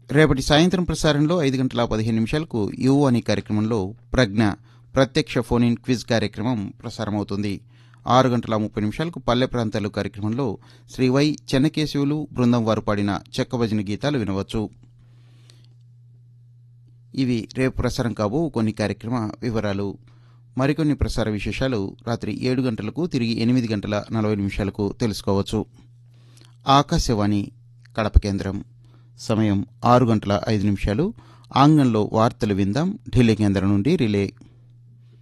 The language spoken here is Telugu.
రేపటి సాయంత్రం ప్రసారంలో ఐదు గంటల పదిహేను నిమిషాలకు యువ అని కార్యక్రమంలో ప్రజ్ఞ ప్రత్యక్ష ఫోన్ ఇన్ క్విజ్ కార్యక్రమం ప్రసారమవుతుంది ఆరు గంటల ముప్పై నిమిషాలకు పల్లె ప్రాంతాలు కార్యక్రమంలో శ్రీ వై చెన్నకేశవులు బృందం వారు పాడిన చెక్కభజన గీతాలు వినవచ్చు ఇవి రేపు ప్రసారం కాబో కొన్ని కార్యక్రమ వివరాలు మరికొన్ని ప్రసార విశేషాలు రాత్రి ఏడు గంటలకు తిరిగి ఎనిమిది గంటల నలభై నిమిషాలకు తెలుసుకోవచ్చు ఆకాశవాణి కడప కేంద్రం సమయం ఆరు గంటల ఐదు నిమిషాలు ఆంగ్లంలో వార్తలు విందాం ఢిల్లీ కేంద్రం నుండి రిలే